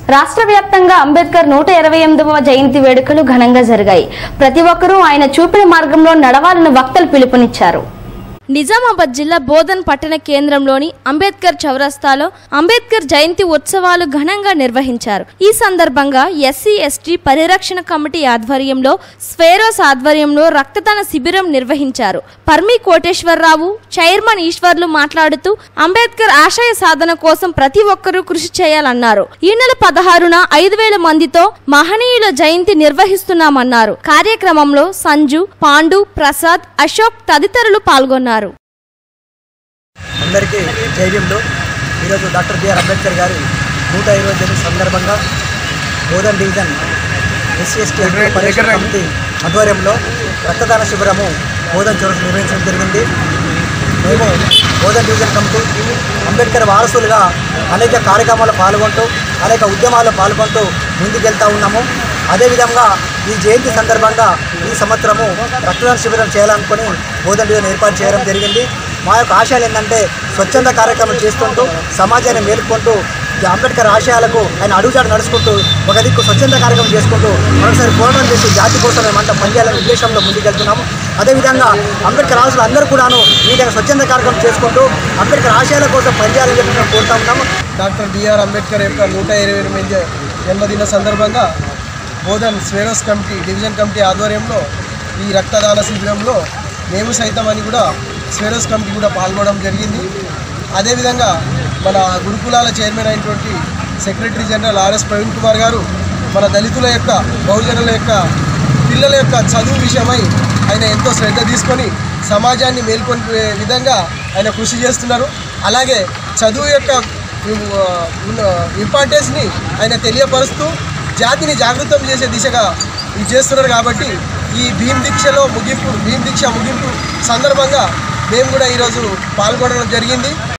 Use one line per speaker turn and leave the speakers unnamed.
రాష్ట్ర వ్యాప్తంగా అంబేద్కర్ నూట ఇరవై ఎనిమిదవ జయంతి వేడుకలు ఘనంగా జరిగాయి ప్రతి ఒక్కరూ ఆయన చూపిన మార్గంలో నడవాలని వక్తలు పిలుపునిచ్చారు
నిజామాబాద్ జిల్లా బోధన్ పట్టణ కేంద్రంలోని అంబేద్కర్ చౌరస్తాలో అంబేద్కర్ జయంతి ఉత్సవాలు ఘనంగా నిర్వహించారు ఈ సందర్భంగా ఎస్సీ ఎస్టీ పరిరక్షణ కమిటీ ఆధ్వర్యంలో స్వేరోస్ ఆధ్వర్యంలో రక్తదాన శిబిరం నిర్వహించారు పర్మి కోటేశ్వరరావు చైర్మన్ ఈశ్వర్లు మాట్లాడుతూ అంబేద్కర్ ఆశయ సాధన కోసం ప్రతి ఒక్కరూ కృషి చేయాలన్నారు ఈ నెల పదహారున ఐదు వేల మందితో మహనీయుల జయంతి నిర్వహిస్తున్నామన్నారు కార్యక్రమంలో సంజు పాండు ప్రసాద్ అశోక్ తదితరులు పాల్గొన్నారు
అందరికీ జైవ్యంలో ఈరోజు డాక్టర్ బిఆర్ అంబేద్కర్ గారి నూట ఇరవై జయంతి సందర్భంగా బోధన్ డివిజన్ ఎస్సీ ఎస్టీ పరిరక్షణ కమిటీ ఆధ్వర్యంలో రక్తదాన శిబిరము బోధన్ చౌరస్ నిర్వహించడం జరిగింది మేము బోధన్ డివిజన్ కమిటీ అంబేద్కర్ వారసులుగా అనేక కార్యక్రమాల్లో పాల్గొంటూ అనేక ఉద్యమాల్లో పాల్గొంటూ ముందుకెళ్తా ఉన్నాము అదేవిధంగా ఈ జయంతి సందర్భంగా ఈ సంవత్సరము రక్తదాన శిబిరం చేయాలనుకొని బోధన్ డివిజన్ ఏర్పాటు చేయడం జరిగింది మా యొక్క ఆశయాలు ఏంటంటే స్వచ్ఛంద కార్యక్రమం చేసుకుంటూ సమాజాన్ని మేలుకుంటూ ఈ అంబేద్కర్ ఆశయాలకు ఆయన అడుగుజాడు నడుచుకుంటూ ఒక దిక్కు స్వచ్ఛంద కార్యక్రమం చేసుకుంటూ మరొకసారి పోరాటం చేసి జాతి కోసం మేమంతా పనిచేయాలనే ఉద్దేశంలో ముందుకెళ్తున్నాము అదేవిధంగా అంబేద్కర్ ఆశలు అందరూ కూడాను ఈ విధంగా స్వచ్ఛంద కార్యక్రమం చేసుకుంటూ అంబేద్కర్ ఆశయాల కోసం పనిచేయాలని చెప్పి మేము కోరుతా ఉన్నాము
డాక్టర్ బిఆర్ అంబేద్కర్ యొక్క నూట ఇరవై ఎనిమిది జన్మదిన సందర్భంగా Bodhan Swaeros committee division committee ఆధ్వర్యంలో ఈ రక్తదాన శిబిరంలో మేము సైతం అని కూడా స్వేరోస్ కమిటీ కూడా పాల్గొనడం జరిగింది అదేవిధంగా మన గురుకులాల చైర్మన్ అయినటువంటి secretary general RS Praveen Kumar garu మన దళితుల యొక్క బహుజనుల యొక్క పిల్లల యొక్క చదువు విషయమై ఆయన ఎంతో శ్రద్ధ తీసుకొని సమాజాన్ని మేల్కొల్పే విధంగా ఆయన కృషి చేస్తున్నారు అలాగే చదువు యొక్క ఇంపార్టెన్స్ని ఆయన తెలియపరుస్తూ జాతిని జాగృతం చేసే దిశగా ఇది చేస్తున్నారు కాబట్టి ఈ భీమ్ దీక్షలో ముగింపు భీమ్ దీక్ష ముగింపు సందర్భంగా మేము కూడా ఈరోజు పాల్గొనడం జరిగింది